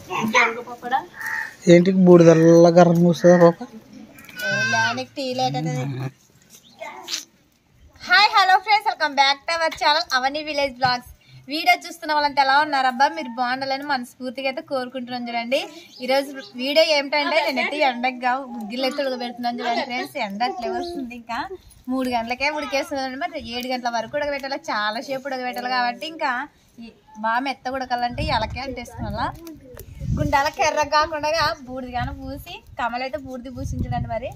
పప్పడా ఏంటి బూడిదల్ల గర్రం కూస్తుందా పాప దానికి టీ లేట్ అనేది hi hello friends welcome back to our channel Avani village vlogs video చూస్తున్న వాళ్ళంతా ఎలా ఉన్నారబ్బా మీరు బాగుండాలని మనస్ఫూర్తిగా అయితే కోరుకుంటున్నాను చూడండి ఈరోజు వీడియో ఏమిటంటే నేనైతే ఎండగా గుగ్గిలు అయితే ఉడకబెడుతున్నాను చూడండి ఫ్రెండ్స్ ఎండ అట్లే వస్తుంది ఇంకా మూడు గంటలకే ఉడికేస్తుంది మరి ఏడు గంటల వరకు ఉడకబెట్టాలి చాలా సేపు ఉడకబెట్టాలి కాబట్టి ఇంకా ఈ- బాగా మెత్త ఉడకాలంటే ఎలకే అంటేసుకోవాలా గుండాల కెర్ర కాకుండా బూడిదిగాను పూసి కమలైతే బూడిది పూసించడండి మరి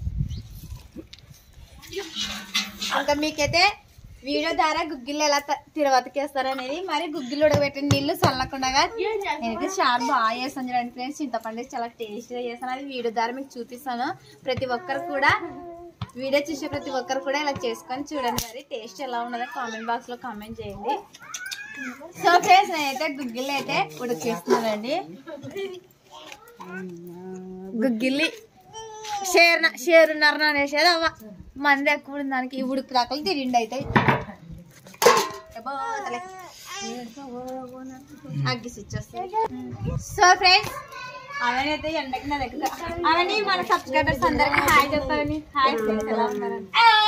ఇంకా మీకైతే వీడియో ద్వారా గుగ్గిళ్ళు ఎలా త- తిరవతకేస్తారు అనేది మరి గుగ్గిళ్ళు ఉడకబెట్టిన నీళ్ళు చల్లకుండా నేనైతే చాలా బాగా చేస్తాను చూడండి ఫ్రెండ్స్ చింతపండు చాలా టేస్టీగా చేస్తాను అది వీడియో ద్వారా మీకు చూపిస్తాను ప్రతి ఒక్కరు కూడా వీడియో చూసే ప్రతి ఒక్కరు కూడా ఇలా చేసుకొని చూడండి మరి టేస్ట్ ఎలా ఉన్నదో కామెంట్ బాక్స్ లో కామెంట్ చేయండి సో ఫ్రెండ్స్ నేనైతే గుగ్గిళ్ళు అయితే ఉడికేస్తున్నానండి గుగ్గిల్లి షేర్ షేరున్నర అనేసేది అవ్వ మంది ఎక్కువ ఉంది దానికి ఈ ఉడుకు రాకలు తిరిండి అయితే అగ్గి స్విచ్ వస్తుంది సో ఫ్రెండ్స్ అవనైతే ఎండకి నా దగ్గర అవని మన సబ్స్క్రైబర్స్ అందరికి హాయ్ చెప్పాలని హాయ్ ఫ్రెండ్స్ ఎలా ఉన్నారని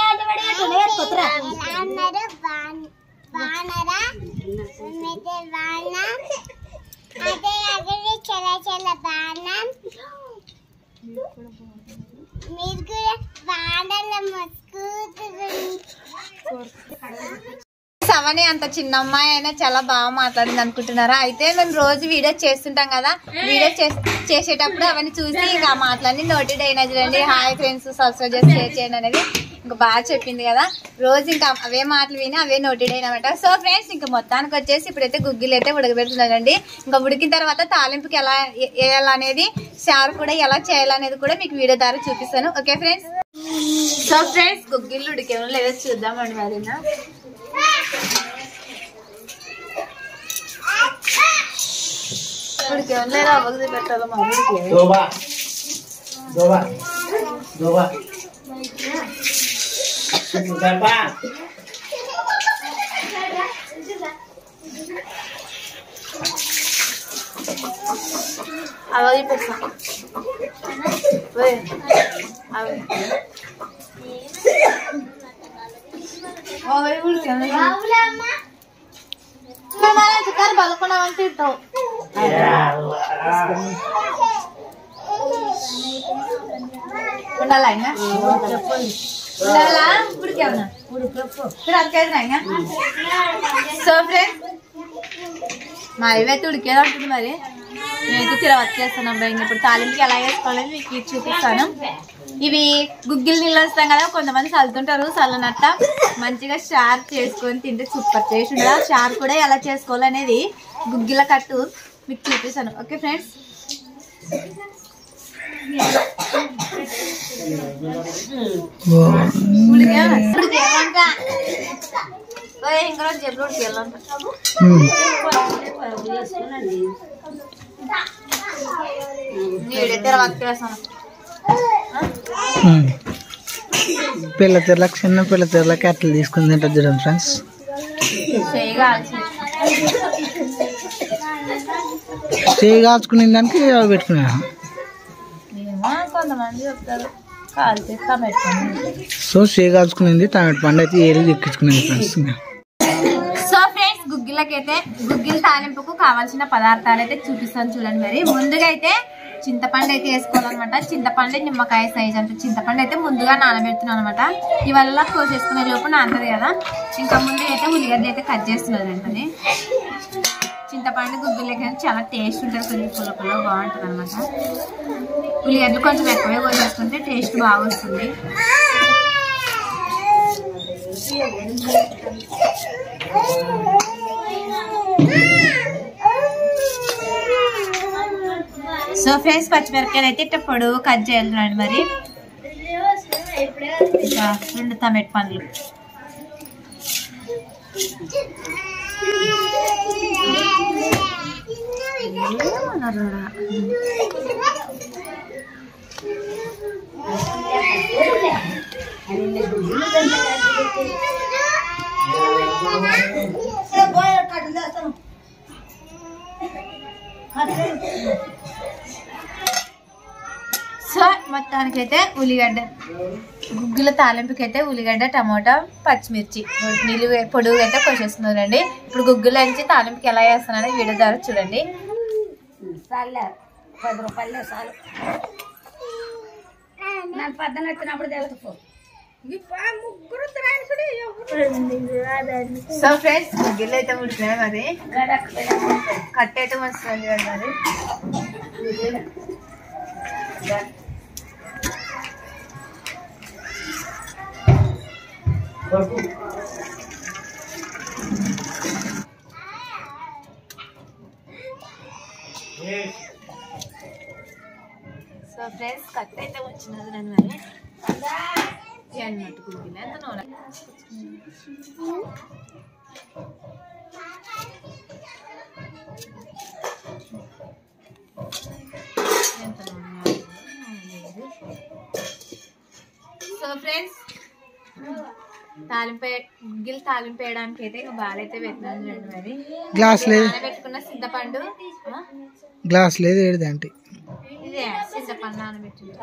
మీరు కూడా బాగా మస్కూతు అవని అంత చిన్న అమ్మాయి అయినా చాలా బాగా మాట్లాడింది అనుకుంటున్నారా అయితే మేము రోజు వీడియో చేస్తుంటాం కదా వీడియో చేస్- చేసేటప్పుడు అవన్నీ చూసి ఇంకా మాట్లాడి నోటెడ్ అయినా చూడండి హాయ్ ఫ్రెండ్స్ సబ్స్క్రైబ్ చేసి షేర్ చేయండి అనేది ఇంకా బాగా చెప్పింది కదా రోజు ఇంకా అవే మాటలు విని అవే నోటెడ్ అయినామట సో ఫ్రెండ్స్ ఇంకా మొత్తానికి వచ్చేసి ఇప్పుడైతే గుగ్గిలు అయితే ఉడకబెడుతున్నానండి ఇంకా ఉడికిన తర్వాత తాలింపుకి ఎలా ఏ- వేయాలనేది చారు కూడా ఎలా చేయాలనేది కూడా మీకు వీడియో ద్వారా చూపిస్తాను ఓకే ఫ్రెండ్స్ సో ఫ్రెండ్స్ గుగ్గిళ్ళు ఉడికేమో లేదో చూద్దామండి మరి ఉడికేమో లేదా అవ్వదు పెట్టాలి మరి దోబా దోబా దోబా దోబా అవది పెడతా అవి అవి ఉడికేమో చికెన్ బలకొండ తింటావు ఉండాలా ఇంకా ఉండాలా ఉడికేమన్నా మీరు అక్కడైనా ఇంకా సో ఫ్రెండ్స్ మా ఇవైతే ఉడికేది ఉంటుంది మరి నేనైతే తిరగ చేస్తాను అబ్బాయి ఇంకా ఇప్పుడు తాలింపుకి ఎలా వేసుకోవాలని మీకు ఇది చూపిస్తాను ఇవి గుగ్గిలు నీళ్ళు వస్తాం కదా కొంతమంది చల్లుతుంటారు చల్లనట్ట మంచిగా షార్ చేసుకొని తింటే సూపర్ టేస్ట్ ఉంటుంది ఆ షార్ కూడా ఎలా చేసుకోవాలనేది గుగ్గిల కట్టు మీకు చూపిస్తాను ఓకే ఫ్రెండ్స్ ఉడికేమంట ఓయ్ ఇంకా రోజు జబ్బులు ఉడికేయాలంట నీడే తర్వాత వేస్తాను పిల్ల తెరలకు చిన్న పిల్ల తెరలకి అట్లా తీసుకుని తింటుంది చూడండి ఫ్రెండ్స్ చేయగా చేయి కాల్చుకునే దానికి అవి పెట్టుకున్నా ఏమో కొంతమంది చెప్తారు కాల్చి పెట్టుకోండి సో చేయి కాల్చుకునేది టమాటో పండు అయితే ఏళ్ళు ఎక్కించుకునేది ఫ్రెండ్స్ సో ఫ్రెండ్స్ గుగ్గిలకైతే గుగ్గిల తాలింపుకు కావాల్సిన పదార్థాలు అయితే చూపిస్తాను చూడండి మరి ముందుగా అయితే చింతపండు అయితే వేసుకోవాలన్నమాట చింతపండు నిమ్మకాయ సైజ్ అంత చింతపండు అయితే ముందుగా నానబెడుతున్నాను అనమాట ఇవల్ల కోసేసుకునే లోపు నానుతుంది కదా ఇంకా ముందు అయితే ఉల్లిగడ్డ అయితే కట్ చేస్తున్నది వెంటనే చింతపండు గుగ్గిలకి చాలా టేస్ట్ ఉంటుంది కొంచెం పుల్ల పుల్ల బాగుంటుంది అనమాట ఉల్లిగడ్డలు కొంచెం ఎక్కువే కోసేసుకుంటే టేస్ట్ బాగా వస్తుంది సో ఫ్రెండ్స్ పచ్చిమిరపకాయలు అయితే ఇట్లా పొడవు కట్ చేయాలి మరి ఇంకా రెండు టమాటో పండ్లు సో మొత్తానికైతే ఉల్లిగడ్డ గుగ్గుల తాలింపుకి అయితే ఉల్లిగడ్డ టమోటా పచ్చిమిర్చి నీళ్ళు పొడుగు అయితే కోసేస్తున్నారండి ఇప్పుడు గుగ్గుల నుంచి తాలింపుకి ఎలా వేస్తున్నారో వీడియో ద్వారా చూడండి పది రూపాయలు చాలు నన్ను పద్దన వచ్చినప్పుడు తెలుసుకో సో ఫ్రెండ్స్ గుగ్గిళ్ళు అయితే ఉడికినాయి మరి కట్ అయితే వస్తుంది కదా మరి సో ఫ్రెండ్స్ కట్ అయితే వచ్చినది నన్ను మరి అన్నట్టు గుగ్గిళ్ళు ఎంత నూనె ఎంత నూనె లేదు. సో ఫ్రెండ్స్ తాలింపు గుగ్గిలు తాలింపు వేయడానికి అయితే ఇక బాలైతే పెట్టినాను చూడండి మరి గ్లాస్ లేదు నానబెట్టుకున్న చింతపండు ఆ? గ్లాస్ లేదు ఏడిది అంటే ఇదే చింతపండు నానబెట్టింది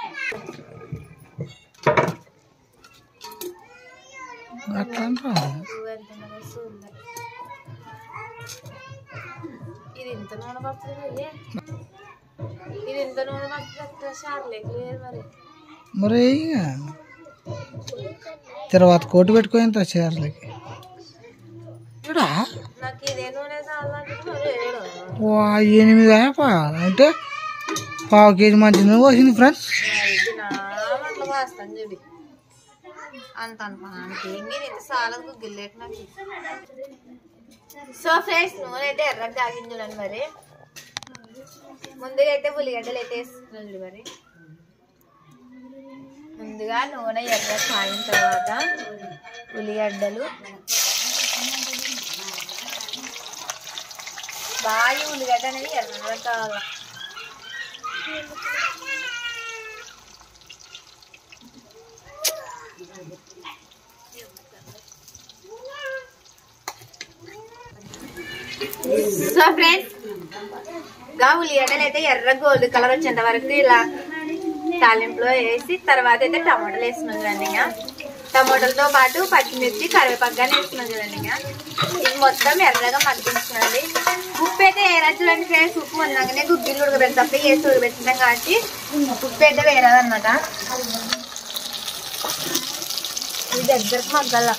అట్లా అంటావా? ఇది ఇంత నూనె పడుతుంది ఇది ఇంత నూనె పడుతుంది షార్లేక లేదు మరి మరి ఇక తర్వాత కోటు పెట్టుకోని చీరలకి ఇడా నాకు ఇదే నూనె చాలంటే మరి ఏడో వా ఎనిమిది అయిపా అంటే పావు కేజీ మంచి నూనె పోసింది ఫ్రెండ్స్ ఇది నా అట్లా వాస్తాను చూడి అంత అనుకున్నానికి ఏంటి ఇంత చాలా గుగ్గిల్లేక నాకు సో ఫ్రెండ్స్ నూనె అయితే ఎర్రగా కాగింది చూడండి మరి ముందుగా అయితే ఉల్లిగడ్డలు అయితే వేస్తున్నాను చూడు మరి ముందుగా నూనె ఎర్ర కాగిన తర్వాత ఉల్లిగడ్డలు బాగా ఉల్లిగడ్డ అనేది ఎర్ర కావాలి సో ఫ్రెండ్స్ గా ఉల్లిగడ్డలు అయితే ఎర్ర గోల్డ్ కలర్ వచ్చేంత వరకు ఇలా తాలింపులో వేసి తర్వాత అయితే టమాటాలు వేస్తున్నాం చూడండి ఇంకా టమాటాలతో పాటు పచ్చిమిర్చి కరివేపాకుగానే వేస్తున్నాం చూడండి ఇంకా ఇది మొత్తం ఎర్రగా మగ్గించుకోండి ఉప్పు అయితే వేరా చూడండి ఫ్రెండ్స్ ఉప్పు ఉన్నాకనే గుగ్గిలు ఉడకబెడతాం వేసి ఉడకబెట్టినాం కాబట్టి ఉప్పు అయితే వేరేదన్నమాట ఇది దగ్గరకు మగ్గాల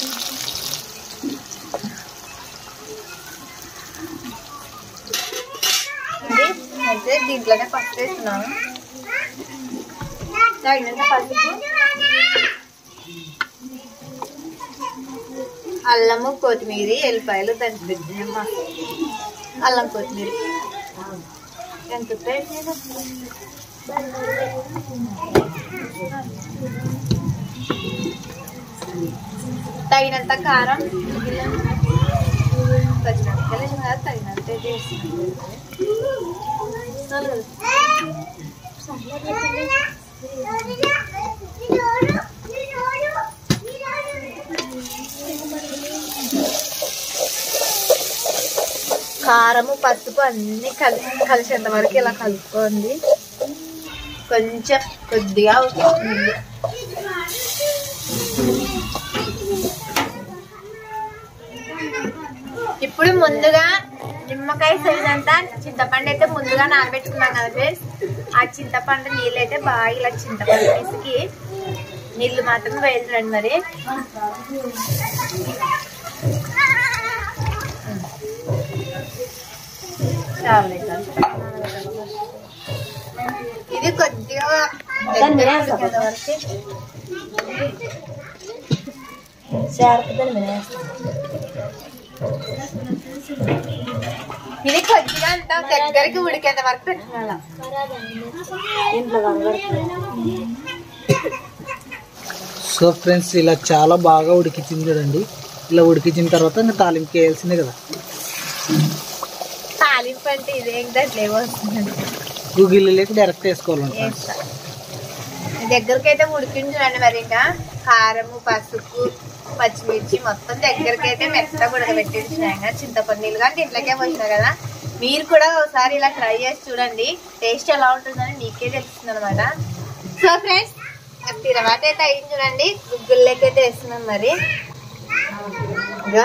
ఇది అయితే దీంట్లోనే పసుపు వేస్తున్నాను తగినంత పసుపు అల్లము కొత్తిమీర ఎల్లిపాయలు దంచి పెట్టినమ్మా అల్లం కొత్తిమీర ఎంత వేసినా తగినంత కారం పచ్చిమిరపకాయలు వేసిన కదా తగినంత వేస్తున్నాను కారము పసుపు అన్ని కలి కలిసేంత వరకు ఇలా కలుపుకోండి కొంచెం కొద్దిగా నీళ్ళు ఇప్పుడు ముందుగా నిమ్మకాయ సైజ్ అంతా చింతపండు అయితే ముందుగా నానబెట్టుకున్నాం కదా ఫ్రెండ్స్ ఆ చింతపండు నీళ్ళు అయితే బాగా ఇలా చింతపండు పిసికి నీళ్ళు మాత్రం వేయరండి మరి చాలు ఇక. ఇది కొద్దిగా దగ్గర ఉడికేంత వరకు ఇది కొద్దిగా అంత దగ్గరికి ఉడికేంత వరకు పెట్టుకోవాలి సో ఫ్రెండ్స్ ఇలా చాలా బాగా ఉడికించింది చూడండి ఇలా ఉడికించిన తర్వాత ఇంకా తాలింపు వేయాల్సిందే కదా తాలింపు అంటే ఇదేంటట్లే వస్తుంది గుగ్గిళ్ళు లేక డైరెక్ట్ వేసుకోవాలంట వేస్తా దగ్గరికి అయితే ఉడికించండి మరి ఇంకా కారము పసుపు పచ్చిమిర్చి మొత్తం దగ్గరికి అయితే మెత్తగా ఉడకబెట్టేసినాయి కదా చింతపండు నీళ్ళు కానీ దీంట్లోకే పోసినా కదా మీరు కూడా ఒకసారి ఇలా ట్రై చేసి చూడండి టేస్ట్ ఎలా ఉంటుందని మీకే తెలుస్తుంది అనమాట సో ఫ్రెండ్స్ తిరవాత అయితే అయింది చూడండి గుగ్గుల్లోకి అయితే వేస్తున్నాం మరి ఇదిగో.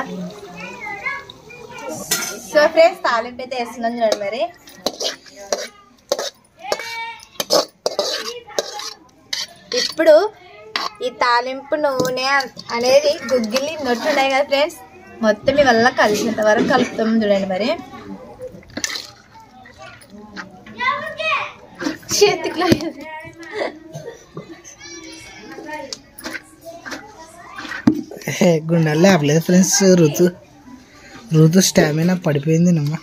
సో ఫ్రెండ్స్ తాలింపు అయితే వేస్తున్నాం చూడండి మరి ఇప్పుడు ఈ తాలింపు నూనె అనేది గుగ్గిలి నొట్టున్నాయి కదా ఫ్రెండ్స్ మొత్తం ఇవల్ల కలిసినంత వరకు కలుపుతాం చూడండి మరి చేతిలో గుండెల్లో లేపలేదు ఫ్రెండ్స్ ఋతు ఋతు స్టామినా పడిపోయింది నమ్మ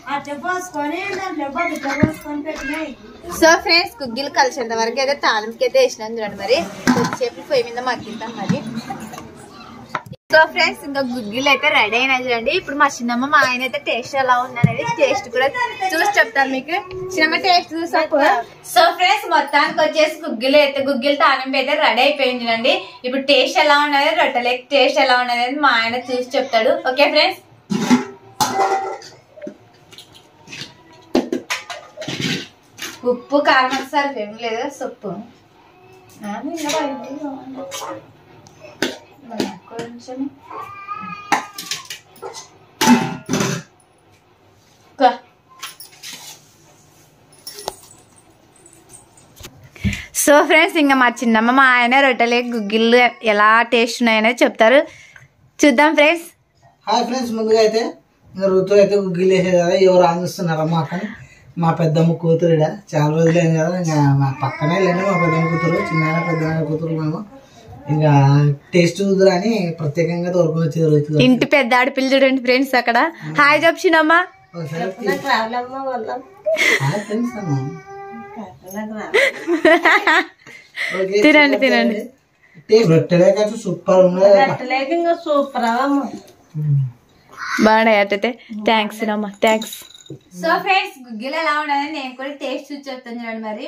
సో ఫ్రెండ్స్ గుగ్గిలు కలిసేంత వరకు అయితే తాలింపుకి అయితే వేసినాం చూడండి మరి కొద్దిసేపు పొయ్యి మీద మగ్గిద్దాం మరి సో ఫ్రెండ్స్ ఇంకా గుగ్గిలు అయితే రెడీ అయినాయి చూడండి ఇప్పుడు మా చిన్నమ్మ మా ఆయన అయితే టేస్ట్ ఎలా ఉంది అనేది టేస్ట్ కూడా చూసి చెప్తాను మీకు చిన్నమ్మ టేస్ట్ చూసాకు సో ఫ్రెండ్స్ మొత్తానికి వచ్చేసి గుగ్గిలు అయితే గుగ్గిలు తాలింపు అయితే రెడీ అయిపోయింది చూడండి ఇప్పుడు టేస్ట్ ఎలా ఉన్నది రొట్టెలే టేస్ట్ ఎలా ఉన్నది అనేది మా ఆయన చూసి చెప్తాడు ఓకే ఫ్రెండ్స్ ఉప్పు కారం ఒకసారి ఏం లేదు సొప్పు ఆ, ఇంకా పడింది బాగుంది. మరి కొంచెం కా. సో ఫ్రెండ్స్ ఇంకా మా చిన్నమ్మ మా ఆయన రొట్టెలే గుగ్గిళ్ళు ఎలా టేస్ట్ ఉన్నాయనే చెప్తారు చూద్దాం ఫ్రెండ్స్ హాయ్ ఫ్రెండ్స్ ముందుగా అయితే ఇంకా ఋతు అయితే గుగ్గిలు వేసేది కదా ఎవరు ఆందిస్తున్నారమ్మా అక్కని మా పెద్దమ్మ కూతురు ఈడ. చాలా రోజులైంది కదా ఇంకా మా పక్కనే లేండి మా పెద్దమ్మ కూతురు చిన్న పెద్దమ్మ కూతురు మేము ఇంకా టేస్ట్ చూద్దరు అని ప్రత్యేకంగా తోలుకొని వచ్చేది ఋతు గారు. ఇంటి పెద్ద ఆడపిల్ల చూడండి ఫ్రెండ్స్ అక్కడ హాయ్ చెప్పు చిన్నమ్మ ఒకసారి తీ- హాయ్ ఫ్రెండ్స్ అమ్మా. ఓకే, తినండి, చికెన్ తినండి. టే రొట్టెలే కాదు సూపర్ ఉన్నాయి బాగున్నాయి అట్టయితే థ్యాంక్స్ చిన్నమ్మ థ్యాంక్స్ సో ఫ్రెండ్స్ గుగ్గిలు ఎలా ఉన్నది నేను కూడా టేస్ట్ చూసి చెప్తాను చూడండి మరి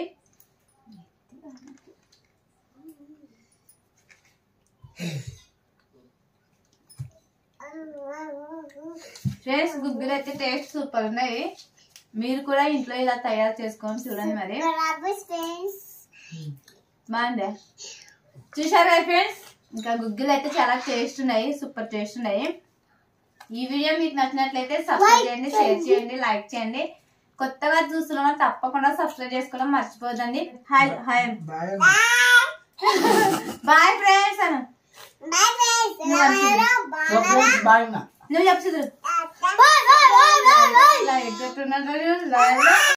ఫ్రెండ్స్ గుగ్గిలు అయితే టేస్ట్ సూపర్ ఉన్నాయి మీరు కూడా ఇంట్లో ఇలా తయారు చేసుకొని చూడండి మరి ఫ్రెండ్స్ బాగుంది చూసారు కదా ఫ్రెండ్స్ ఇంకా గుగ్గిలు అయితే చాలా టేస్ట్ ఉన్నాయి సూపర్ టేస్ట్ ఉన్నాయి ఈ వీడియో మీకు నచ్చినట్లయితే సబ్స్క్రైబ్ చేయండి షేర్ చేయండి లైక్ చేయండి కొత్తగా చూస్తున్న వాళ్ళు తప్పకుండా సబ్స్క్రైబ్ చేసుకోవడం మర్చిపోదండి hi hi bye bye friends అను బై ఫ్రెండ్స్ ఫ్రెండ్స్ బాయ్ అన్న నువ్వు చెప్పు బాయ్ బాయ్ బాయ్ బాయ్ ఇలా ఎగ్గొట్టున్నట్టు